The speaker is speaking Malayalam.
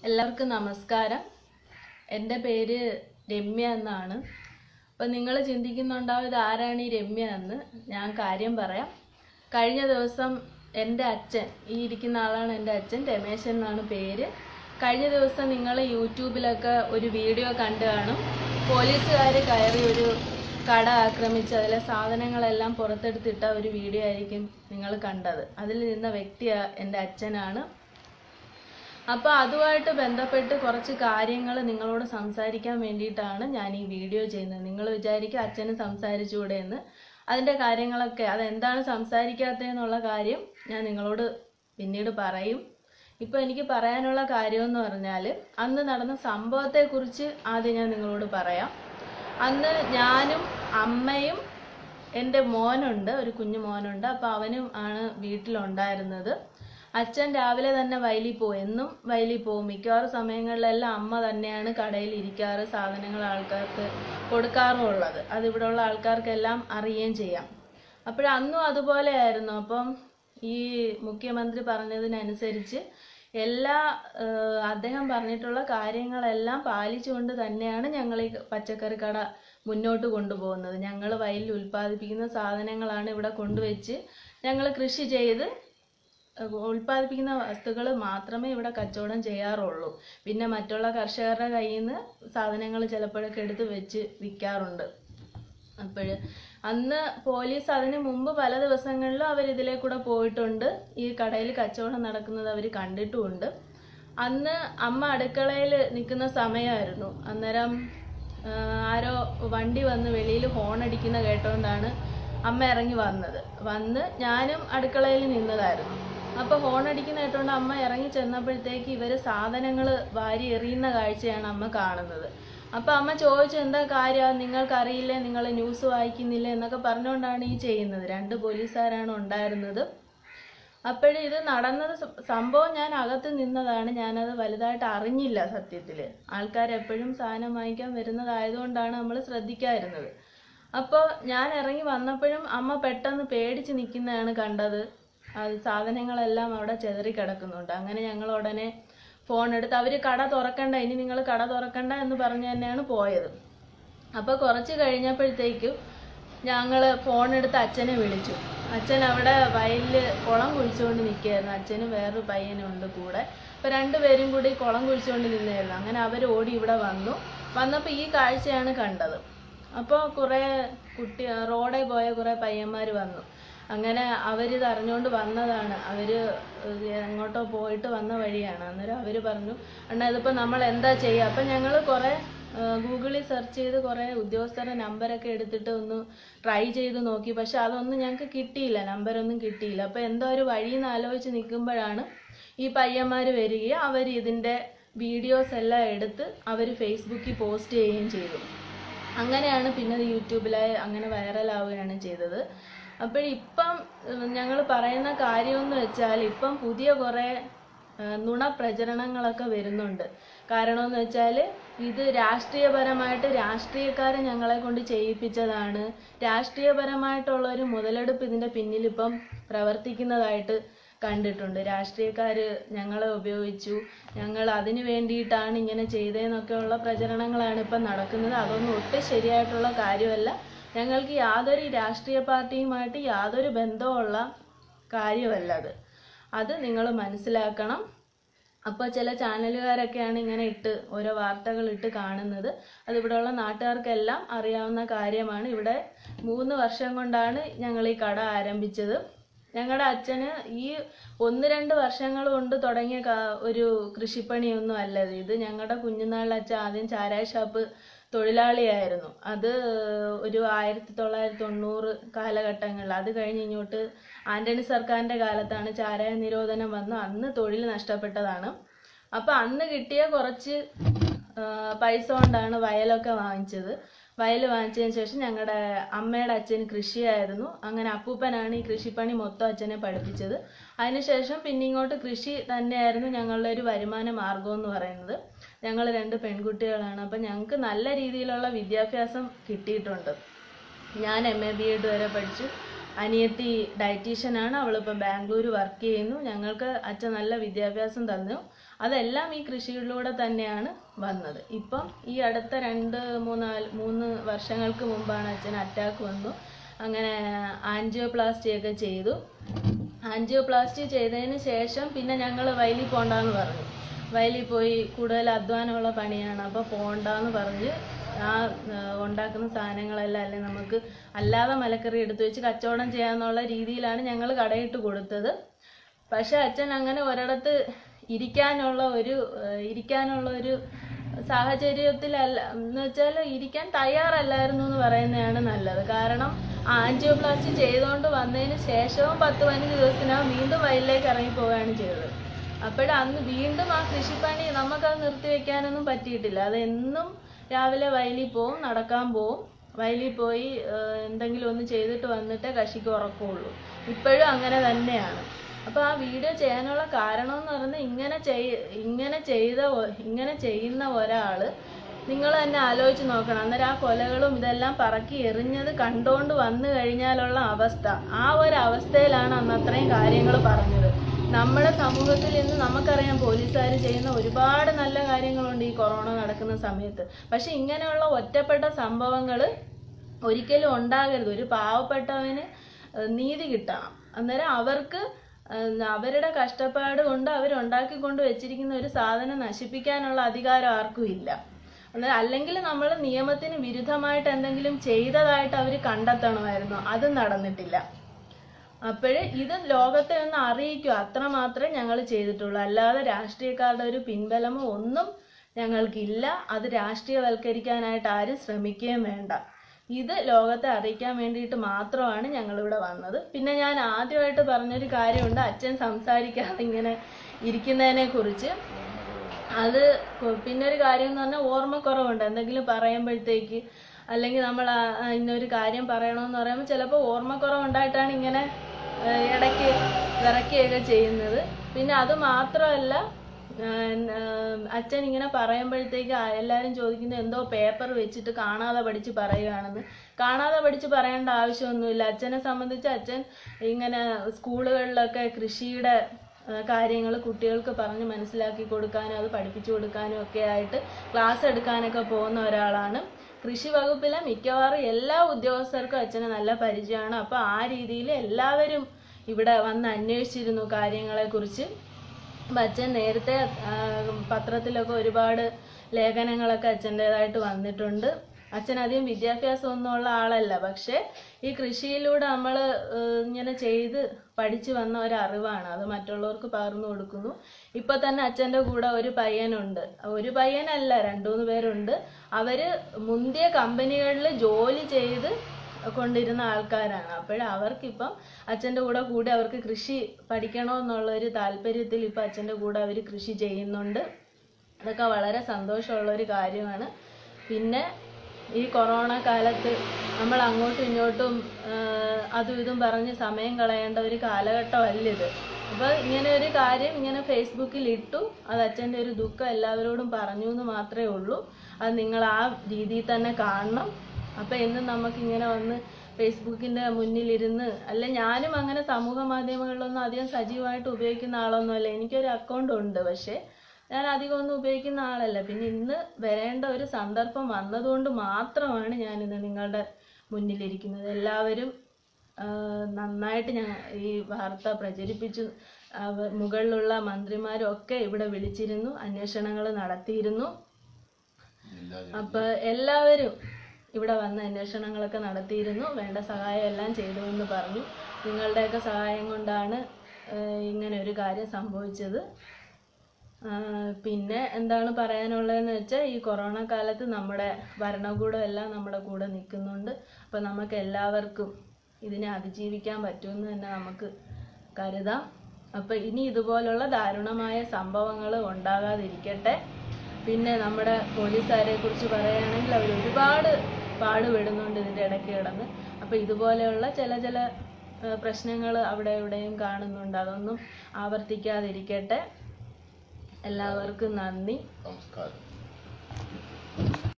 എല്ലാവർക്കും നമസ്കാരം എൻ്റെ പേര് രമ്യ എന്നാണ് അപ്പം നിങ്ങൾ ചിന്തിക്കുന്നുണ്ടാവും ഇത് ആരാണ് ഈ രമ്യ എന്ന് ഞാൻ കാര്യം പറയാം കഴിഞ്ഞ ദിവസം എൻ്റെ അച്ഛൻ ഈ ഇരിക്കുന്ന ആളാണ് എൻ്റെ അച്ഛൻ രമേശൻ എന്നാണ് പേര് കഴിഞ്ഞ ദിവസം നിങ്ങൾ യൂട്യൂബിലൊക്കെ ഒരു വീഡിയോ കണ്ടു കാണും പോലീസുകാർ കയറി ഒരു കട ആക്രമിച്ച് അതിലെ സാധനങ്ങളെല്ലാം പുറത്തെടുത്തിട്ട ഒരു വീഡിയോ ആയിരിക്കും നിങ്ങൾ കണ്ടത് അതിൽ നിന്ന വ്യക്തി എൻ്റെ അച്ഛനാണ് അപ്പോൾ അതുമായിട്ട് ബന്ധപ്പെട്ട് കുറച്ച് കാര്യങ്ങൾ നിങ്ങളോട് സംസാരിക്കാൻ വേണ്ടിയിട്ടാണ് ഞാൻ ഈ വീഡിയോ ചെയ്യുന്നത് നിങ്ങൾ വിചാരിക്കും അച്ഛന് സംസാരിച്ചുകൂടെ എന്ന് അതിൻ്റെ കാര്യങ്ങളൊക്കെ അതെന്താണ് സംസാരിക്കാത്തതെന്നുള്ള കാര്യം ഞാൻ നിങ്ങളോട് പിന്നീട് പറയും ഇപ്പോൾ എനിക്ക് പറയാനുള്ള കാര്യമെന്ന് പറഞ്ഞാൽ അന്ന് നടന്ന സംഭവത്തെക്കുറിച്ച് ആദ്യം ഞാൻ നിങ്ങളോട് പറയാം അന്ന് ഞാനും അമ്മയും എൻ്റെ മോനുണ്ട് ഒരു കുഞ്ഞു മോനുണ്ട് അപ്പോൾ അവനും ആണ് വീട്ടിലുണ്ടായിരുന്നത് അച്ഛൻ രാവിലെ തന്നെ വയലിൽ പോകും എന്നും വയലിൽ പോകും മിക്കവാറും സമയങ്ങളിലെല്ലാം അമ്മ തന്നെയാണ് കടയിൽ ഇരിക്കാറ് സാധനങ്ങൾ ആൾക്കാർക്ക് കൊടുക്കാറുള്ളത് അത് ഇവിടെയുള്ള ആൾക്കാർക്കെല്ലാം അറിയുകയും ചെയ്യാം അപ്പോഴന്നും അതുപോലെയായിരുന്നു അപ്പം ഈ മുഖ്യമന്ത്രി പറഞ്ഞതിനനുസരിച്ച് എല്ലാ ഏഹ്, അദ്ദേഹം പറഞ്ഞിട്ടുള്ള കാര്യങ്ങളെല്ലാം പാലിച്ചുകൊണ്ട് തന്നെയാണ് ഞങ്ങൾ ഈ പച്ചക്കറി കട മുന്നോട്ട് കൊണ്ടുപോകുന്നത് ഞങ്ങൾ വയലിൽ ഉൽപ്പാദിപ്പിക്കുന്ന സാധനങ്ങളാണ് ഇവിടെ കൊണ്ടുവച്ച് ഞങ്ങൾ കൃഷി ചെയ്ത് ഏഹ് ഉൽപ്പാദിപ്പിക്കുന്ന വസ്തുക്കൾ മാത്രമേ ഇവിടെ കച്ചവടം ചെയ്യാറുള്ളൂ പിന്നെ മറ്റുള്ള കർഷകരുടെ കയ്യിൽ നിന്ന് സാധനങ്ങൾ ചിലപ്പോഴൊക്കെ എടുത്ത് വെച്ച് വിൽക്കാറുണ്ട് അപ്പോൾ അന്ന് പോലീസ് അതിന് മുമ്പ് പല ദിവസങ്ങളിലും അവർ ഇതിലേ കൂടെ പോയിട്ടുണ്ട് ഈ കടയിൽ കച്ചവടം നടക്കുന്നത് അവർ കണ്ടിട്ടുമുണ്ട് അന്ന് അമ്മ അടുക്കളയിൽ നിൽക്കുന്ന സമയമായിരുന്നു അന്നേരം ആ, ആരോ വണ്ടി വന്ന് വെളിയിൽ ഹോൺ അടിക്കുന്ന കേട്ടോണ്ടാണ് അമ്മ ഇറങ്ങി വന്നത് വന്ന് ഞാനും അടുക്കളയിൽ നിന്നതായിരുന്നു അപ്പോൾ ഹോൺ അടിക്കുന്ന കേട്ടോണ്ട് അമ്മ ഇറങ്ങി ചെന്നപ്പോഴത്തേക്ക് ഇവര് സാധനങ്ങൾ വാരി എറിയുന്ന കാഴ്ചയാണ് അമ്മ കാണുന്നത് അപ്പൊ അമ്മ ചോദിച്ചു എന്താ കാര്യം നിങ്ങൾക്ക് അറിയില്ലേ നിങ്ങൾ ന്യൂസ് വായിക്കുന്നില്ലേ എന്നൊക്കെ പറഞ്ഞുകൊണ്ടാണ് ഈ ചെയ്യുന്നത് രണ്ട് പോലീസുകാരാണ് ഉണ്ടായിരുന്നത് അപ്പോഴും ഇത് നടന്നത് സ- സംഭവം ഞാൻ അകത്ത് നിന്നതാണ് ഞാനത് വലുതായിട്ട് അറിഞ്ഞില്ല സത്യത്തില് ആൾക്കാർ എപ്പോഴും സാധനം വാങ്ങിക്കാൻ വരുന്നതായതുകൊണ്ടാണ് നമ്മൾ ശ്രദ്ധിക്കാതിരുന്നത് അപ്പോൾ ഞാൻ ഇറങ്ങി വന്നപ്പോഴും അമ്മ പെട്ടെന്ന് പേടിച്ച് നിൽക്കുന്നതാണ് കണ്ടത് അത് സാധനങ്ങളെല്ലാം അവിടെ ചെതറി കിടക്കുന്നുണ്ട് അങ്ങനെ ഞങ്ങൾ ഉടനെ ഫോൺ എടുത്ത് അവർ കട തുറക്കണ്ട ഇനി നിങ്ങൾ കട തുറക്കണ്ട എന്ന് പറഞ്ഞ് തന്നെയാണ് പോയത് അപ്പോൾ കുറച്ച് കഴിഞ്ഞപ്പോഴത്തേക്കും ഞങ്ങൾ ഫോൺ എടുത്ത് അച്ഛനെ വിളിച്ചു അച്ഛൻ അവിടെ വയലിൽ കുളം കുഴിച്ചുകൊണ്ട് നിൽക്കുകയായിരുന്നു അച്ഛനും വേറൊരു പയ്യനും ഉണ്ട് കൂടെ അപ്പോൾ രണ്ടുപേരും കൂടി കുളം കുഴിച്ചുകൊണ്ട് നിന്നായിരുന്നു അങ്ങനെ അവർ ഓടി ഇവിടെ വന്നു വന്നപ്പോൾ ഈ കാഴ്ചയാണ് കണ്ടത് അപ്പോൾ കുറേ കുട്ടി റോഡിൽ പോയ കുറേ പയ്യന്മാർ വന്നു അങ്ങനെ അവരിത് അറിഞ്ഞുകൊണ്ട് വന്നതാണ് അവര് എങ്ങോട്ടോ പോയിട്ട് വന്ന വഴിയാണ് അന്നേരം അവര് പറഞ്ഞു അണ്ണാ ഇതിപ്പോ നമ്മൾ എന്താ ചെയ്യുക അപ്പം ഞങ്ങൾ കുറേ ഗൂഗിളിൽ സെർച്ച് ചെയ്ത് കുറേ ഉദ്യോഗസ്ഥരുടെ നമ്പരൊക്കെ എടുത്തിട്ട് ഒന്ന് ട്രൈ ചെയ്ത് നോക്കി പക്ഷെ അതൊന്നും ഞങ്ങൾക്ക് കിട്ടിയില്ല നമ്പരൊന്നും കിട്ടിയില്ല അപ്പം എന്തോ ഒരു വഴിയെന്ന് ആലോചിച്ച് നിൽക്കുമ്പോഴാണ് ഈ പയ്യന്മാർ വരികയും അവർ ഇതിൻ്റെ വീഡിയോസ് എല്ലാം എടുത്ത് അവർ ഫേസ്ബുക്കിൽ പോസ്റ്റ് ചെയ്യുകയും ചെയ്തു അങ്ങനെയാണ് പിന്നെ അത് യൂട്യൂബിലായി അങ്ങനെ വൈറലാവുകയാണ് ചെയ്തത് അപ്പോഴിപ്പം ഞങ്ങൾ പറയുന്ന കാര്യമെന്ന് വെച്ചാൽ ഇപ്പം പുതിയ കുറേ ഏഹ്, നുണപ്രചരണങ്ങളൊക്കെ വരുന്നുണ്ട് കാരണമെന്ന് വെച്ചാൽ ഇത് രാഷ്ട്രീയപരമായിട്ട് രാഷ്ട്രീയക്കാരെ ഞങ്ങളെ കൊണ്ട് ചെയ്യിപ്പിച്ചതാണ് രാഷ്ട്രീയപരമായിട്ടുള്ള ഒരു മുതലെടുപ്പ് ഇതിൻ്റെ പിന്നിലിപ്പം പ്രവർത്തിക്കുന്നതായിട്ട് കണ്ടിട്ടുണ്ട് രാഷ്ട്രീയക്കാർ ഞങ്ങളെ ഉപയോഗിച്ചു ഞങ്ങൾ അതിനു വേണ്ടിയിട്ടാണ് ഇങ്ങനെ ചെയ്തതെന്നൊക്കെയുള്ള പ്രചരണങ്ങളാണ് ഇപ്പം നടക്കുന്നത് അതൊന്നും ഒട്ടും ശരിയായിട്ടുള്ള കാര്യമല്ല ഞങ്ങൾക്ക് യാതൊരു രാഷ്ട്രീയ പാർട്ടിയുമായിട്ട് യാതൊരു ബന്ധവുമുള്ള കാര്യമല്ല അത് അത് നിങ്ങൾ മനസ്സിലാക്കണം അപ്പോൾ ചില ചാനലുകാരൊക്കെയാണ് ഇങ്ങനെ ഇട്ട് ഓരോ വാർത്തകൾ ഇട്ട് കാണുന്നത് അത് ഇവിടെയുള്ള നാട്ടുകാർക്കെല്ലാം അറിയാവുന്ന കാര്യമാണ് ഇവിടെ മൂന്ന് വർഷം കൊണ്ടാണ് ഞങ്ങൾ ഈ കട ആരംഭിച്ചത് ഞങ്ങളുടെ അച്ഛന് ഈ ഒന്ന് രണ്ട് വർഷങ്ങൾ കൊണ്ട് തുടങ്ങിയ ക- ഒരു കൃഷിപ്പണിയൊന്നും അല്ല ഇത് ഇത് ഞങ്ങളുടെ കുഞ്ഞുനാളിൽ അച്ഛൻ ആദ്യം ചാരായ ഷാപ്പ് തൊഴിലാളിയായിരുന്നു അത് ഒരു ആയിരത്തി തൊള്ളായിരത്തി തൊണ്ണൂറ് കാലഘട്ടങ്ങളിൽ അത് കഴിഞ്ഞ് ഇങ്ങോട്ട് ആന്റണി സർക്കാരിന്റെ കാലത്താണ് ചാരായ നിരോധനം വന്ന് അന്ന് തൊഴിൽ നഷ്ടപ്പെട്ടതാണ് അപ്പൊ അന്ന് കിട്ടിയ കുറച്ച് ആ, പൈസ കൊണ്ടാണ് വയലൊക്കെ വാങ്ങിച്ചത് വയൽ വാങ്ങിച്ചതിന് ശേഷം ഞങ്ങളുടെ അമ്മയുടെ അച്ഛന് കൃഷിയായിരുന്നു അങ്ങനെ അപ്പൂപ്പനാണ് ഈ കൃഷിപ്പണി മൊത്തം അച്ഛനെ പഠിപ്പിച്ചത് അതിനുശേഷം പിന്നെ ഇങ്ങോട്ട് കൃഷി തന്നെയായിരുന്നു ഞങ്ങളുടെ ഒരു വരുമാന മാർഗം എന്ന് പറയുന്നത് ഞങ്ങൾ രണ്ട് പെൺകുട്ടികളാണ് അപ്പം ഞങ്ങൾക്ക് നല്ല രീതിയിലുള്ള വിദ്യാഭ്യാസം കിട്ടിയിട്ടുണ്ട് ഞാൻ എം എ ബി എഡ് വരെ പഠിച്ചു അനിയത്തി ഡയറ്റീഷ്യനാണ് അവളിപ്പോൾ ബാംഗ്ലൂർ വർക്ക് ചെയ്യുന്നു ഞങ്ങൾക്ക് അച്ഛൻ നല്ല വിദ്യാഭ്യാസം തന്നു അതെല്ലാം ഈ കൃഷിയിലൂടെ തന്നെയാണ് വന്നത് ഇപ്പം ഈ അടുത്ത രണ്ട് മൂന്നാല് മൂന്ന് വർഷങ്ങൾക്ക് മുമ്പാണ് അച്ഛൻ അറ്റാക്ക് വന്നു അങ്ങനെ ആൻജിയോപ്ലാസ്റ്റി ഒക്കെ ചെയ്തു ആൻജിയോപ്ലാസ്റ്റി ചെയ്തതിന് ശേഷം പിന്നെ ഞങ്ങൾ വയലിൽ പോണ്ടെന്ന് പറഞ്ഞു വയലിൽ പോയി കൂടുതൽ അധ്വാനമുള്ള പണിയാണ് അപ്പോൾ പോണ്ടെന്ന് പറഞ്ഞ് ആ ആ, ഉണ്ടാക്കുന്ന സാധനങ്ങളെല്ലാം അല്ലെ നമുക്ക് അല്ലാതെ മലക്കറി എടുത്തു വെച്ച് കച്ചവടം ചെയ്യാന്നുള്ള രീതിയിലാണ് ഞങ്ങൾ കടയിട്ട് കൊടുത്തത് പക്ഷെ അച്ഛൻ അങ്ങനെ ഒരിടത്ത് ഇരിക്കാനുള്ള ഒരു ഏഹ്, ഇരിക്കാനുള്ള ഒരു സാഹചര്യത്തിലല്ല എന്ന് വെച്ചാൽ ഇരിക്കാൻ തയ്യാറല്ലായിരുന്നു എന്ന് പറയുന്നതാണ് നല്ലത് കാരണം ആൻജിയോപ്ലാസ്റ്റി ചെയ്തുകൊണ്ട് വന്നതിന് ശേഷവും പത്ത് പതിനഞ്ച് ദിവസത്തിനകം വീണ്ടും വയലിലേക്ക് ഇറങ്ങി പോവുകയാണ് ചെയ്തത് അപ്പോഴ് അന്ന് വീണ്ടും ആ കൃഷിപ്പണി നമുക്കത് നിർത്തിവെക്കാനൊന്നും പറ്റിയിട്ടില്ല അത് എന്നും രാവിലെ വയലിൽ പോവും നടക്കാൻ പോവും വയലിൽ പോയി ഏഹ്, എന്തെങ്കിലും ഒന്ന് ചെയ്തിട്ട് വന്നിട്ടേ കൃഷിക്ക് ഉറക്കമുള്ളൂ ഇപ്പോഴും അങ്ങനെ തന്നെയാണ് അപ്പോൾ ആ വീഡിയോ ചെയ്യാനുള്ള കാരണം എന്ന് പറയുന്നത് ഇങ്ങനെ ചെയ് ഇങ്ങനെ ചെയ്ത ഒ- ഇങ്ങനെ ചെയ്യുന്ന ഒരാൾ നിങ്ങൾ തന്നെ ആലോചിച്ച് നോക്കണം അന്നേരം ആ കൊലകളും ഇതെല്ലാം പറക്കി എറിഞ്ഞത് കണ്ടുകൊണ്ട് വന്നു കഴിഞ്ഞാലുള്ള അവസ്ഥ ആ ഒരു അവസ്ഥയിലാണ് അന്ന് അത്രയും കാര്യങ്ങൾ പറഞ്ഞത് നമ്മുടെ സമൂഹത്തിൽ ഇന്ന് നമുക്കറിയാം പോലീസുകാർ ചെയ്യുന്ന ഒരുപാട് നല്ല കാര്യങ്ങളുണ്ട് ഈ കൊറോണ നടക്കുന്ന സമയത്ത് പക്ഷെ ഇങ്ങനെയുള്ള ഒറ്റപ്പെട്ട സംഭവങ്ങൾ ഒരിക്കലും ഉണ്ടാകരുത് ഒരു പാവപ്പെട്ടവന് ഏഹ് നീതി കിട്ടണം അന്നേരം അവർക്ക് ഏഹ് അവരുടെ കഷ്ടപ്പാട് കൊണ്ട് അവരുണ്ടാക്കിക്കൊണ്ട് വെച്ചിരിക്കുന്ന ഒരു സാധനം നശിപ്പിക്കാനുള്ള അധികാരം ആർക്കും ഇല്ല അന്നേരം അല്ലെങ്കിൽ നമ്മൾ നിയമത്തിന് വിരുദ്ധമായിട്ട് എന്തെങ്കിലും ചെയ്തതായിട്ട് അവർ കണ്ടെത്തണമായിരുന്നു അതും നടന്നിട്ടില്ല അപ്പോഴ് ഇത് ലോകത്തെ ഒന്ന് അറിയിക്കുക അത്ര മാത്രമേ ഞങ്ങൾ ചെയ്തിട്ടുള്ളൂ അല്ലാതെ രാഷ്ട്രീയക്കാരുടെ ഒരു പിൻബലമോ ഒന്നും ഞങ്ങൾക്കില്ല അത് രാഷ്ട്രീയവൽക്കരിക്കാനായിട്ട് ആരും ശ്രമിക്കുകയും വേണ്ട ഇത് ലോകത്തെ അറിയിക്കാൻ വേണ്ടിയിട്ട് മാത്രമാണ് ഞങ്ങളിവിടെ വന്നത് പിന്നെ ഞാൻ ആദ്യമായിട്ട് പറഞ്ഞൊരു കാര്യമുണ്ട് അച്ഛൻ സംസാരിക്കാതെ ഇങ്ങനെ ഇരിക്കുന്നതിനെ കുറിച്ച് അത് കൊ- പിന്നെ ഒരു കാര്യം എന്ന് പറഞ്ഞാൽ ഓർമ്മക്കുറവുണ്ട് എന്തെങ്കിലും പറയുമ്പോഴത്തേക്ക് അല്ലെങ്കിൽ നമ്മൾ ആ- ആ ഇന്നൊരു കാര്യം പറയണമെന്ന് പറയുമ്പോൾ ചിലപ്പോൾ ഓർമ്മക്കുറവുണ്ടായിട്ടാണ് ഇങ്ങനെ ആ, ഇടയ്ക്ക് വിറയ്ക്കുകയൊക്കെ ചെയ്യുന്നത് പിന്നെ അത് മാത്രമല്ല ആ, ആ, അച്ഛൻ ഇങ്ങനെ പറയുമ്പോഴത്തേക്ക് ആ- എല്ലാവരും ചോദിക്കുന്നത് എന്തോ പേപ്പർ വെച്ചിട്ട് കാണാതെ പഠിച്ച് പറയുകയാണെന്ന് കാണാതെ പഠിച്ച് പറയേണ്ട ആവശ്യമൊന്നുമില്ല അച്ഛനെ സംബന്ധിച്ച് അച്ഛൻ ഇങ്ങനെ സ്കൂളുകളിലൊക്കെ കൃഷിയുടെ കാര്യങ്ങൾ കുട്ടികൾക്ക് പറഞ്ഞ് മനസ്സിലാക്കി കൊടുക്കാനും അത് പഠിപ്പിച്ചു കൊടുക്കാനും ഒക്കെ ആയിട്ട് ക്ലാസ് എടുക്കാനൊക്കെ പോകുന്ന ഒരാളാണ് കൃഷി വകുപ്പിലെ മിക്കവാറും എല്ലാ ഉദ്യോഗസ്ഥർക്കും അച്ഛന് നല്ല പരിചയമാണ് അപ്പോൾ ആ രീതിയിൽ എല്ലാവരും ഇവിടെ വന്ന് അന്വേഷിച്ചിരുന്നു കാര്യങ്ങളെക്കുറിച്ച് അപ്പം അച്ഛൻ നേരത്തെ ആ, പത്രത്തിലൊക്കെ ഒരുപാട് ലേഖനങ്ങളൊക്കെ അച്ഛൻ്റെതായിട്ട് വന്നിട്ടുണ്ട് അച്ഛൻ അധികം വിദ്യാഭ്യാസം ഒന്നും ഉള്ള ആളല്ല പക്ഷേ ഈ കൃഷിയിലൂടെ നമ്മൾ ഇങ്ങനെ ചെയ്ത് പഠിച്ചു വന്ന ഒരു അറിവാണ് അത് മറ്റുള്ളവർക്ക് പകർന്നു കൊടുക്കുന്നു ഇപ്പൊ തന്നെ അച്ഛൻ്റെ കൂടെ ഒരു പയ്യനുണ്ട് ഒരു പയ്യനല്ല രണ്ടു മൂന്ന് പേരുണ്ട് അവര് മുന്തിയ കമ്പനികളിൽ ജോലി ചെയ്ത് കൊണ്ടിരുന്ന ആൾക്കാരാണ് അപ്പോൾ അവർക്കിപ്പം അച്ഛൻ്റെ കൂടെ കൂടി അവർക്ക് കൃഷി പഠിക്കണമെന്നുള്ള ഒരു താല്പര്യത്തിൽ ഇപ്പം അച്ഛൻ്റെ കൂടെ അവർ കൃഷി ചെയ്യുന്നുണ്ട് അതൊക്കെ വളരെ സന്തോഷമുള്ള ഒരു കാര്യമാണ് പിന്നെ ഈ കൊറോണ കാലത്ത് നമ്മൾ അങ്ങോട്ടും ഇങ്ങോട്ടും ആഹ് അതും ഇതും പറഞ്ഞ് സമയം കളയേണ്ട ഒരു കാലഘട്ടമല്ല ഇത് അപ്പോൾ ഇങ്ങനെ ഒരു കാര്യം ഇങ്ങനെ ഫേസ്ബുക്കിൽ ഇട്ടു അത് അച്ഛൻ്റെ ഒരു ദുഃഖം എല്ലാവരോടും പറഞ്ഞു എന്ന് മാത്രമേ ഉള്ളൂ അത് നിങ്ങൾ ആ രീതിയിൽ തന്നെ കാണണം അപ്പോൾ എന്നും നമുക്കിങ്ങനെ വന്ന് ഫേസ്ബുക്കിൻ്റെ മുന്നിലിരുന്ന് അല്ല ഞാനും അങ്ങനെ സമൂഹ മാധ്യമങ്ങളിലൊന്നും അധികം സജീവമായിട്ട് ഉപയോഗിക്കുന്ന ആളൊന്നുമല്ല എനിക്കൊരു അക്കൗണ്ട് ഉണ്ട് പക്ഷേ ഞാൻ അധികം ഒന്നും ഉപയോഗിക്കുന്ന ആളല്ല പിന്നെ ഇന്ന് വരേണ്ട ഒരു സന്ദർഭം വന്നതുകൊണ്ട് മാത്രമാണ് ഞാൻ ഇന്ന് നിങ്ങളുടെ മുന്നിലിരിക്കുന്നത് എല്ലാവരും ആ, നന്നായിട്ട് ഞാൻ ഈ വാർത്ത പ്രചരിപ്പിച്ചു അവ- മുകളിലുള്ള മന്ത്രിമാരും ഒക്കെ ഇവിടെ വിളിച്ചിരുന്നു അന്വേഷണങ്ങൾ നടത്തിയിരുന്നു അപ്പൊ എല്ലാവരും ഇവിടെ വന്ന് അന്വേഷണങ്ങളൊക്കെ നടത്തിയിരുന്നു വേണ്ട സഹായം എല്ലാം ചെയ്തു എന്ന് പറഞ്ഞു നിങ്ങളുടെയൊക്കെ സഹായം കൊണ്ടാണ് ഏഹ്, ഇങ്ങനെ ഒരു കാര്യം സംഭവിച്ചത് ആഹ്, പിന്നെ എന്താണ് പറയാനുള്ളതെന്ന് വെച്ചാൽ ഈ കൊറോണ കാലത്ത് നമ്മുടെ ഭരണകൂടം എല്ലാം നമ്മുടെ കൂടെ നിൽക്കുന്നുണ്ട് അപ്പോൾ നമുക്ക് എല്ലാവർക്കും ഇതിനെ അതിജീവിക്കാൻ പറ്റുമെന്ന് തന്നെ നമുക്ക് കരുതാം അപ്പോൾ ഇനി ഇതുപോലുള്ള ദാരുണമായ സംഭവങ്ങൾ ഉണ്ടാകാതിരിക്കട്ടെ പിന്നെ നമ്മുടെ പോലീസുകാരെ കുറിച്ച് പറയുകയാണെങ്കിൽ അവർ ഒരുപാട് പാടുപെടുന്നുണ്ട് ഇതിൻ്റെ ഇടയ്ക്ക് കിടന്ന് അപ്പോൾ ഇതുപോലെയുള്ള ചില ചില പ്രശ്നങ്ങൾ അവിടെ ഇവിടെയും കാണുന്നുണ്ട് അതൊന്നും ആവർത്തിക്കാതിരിക്കട്ടെ എല്ലാവർക്കും നന്ദി നമസ്കാരം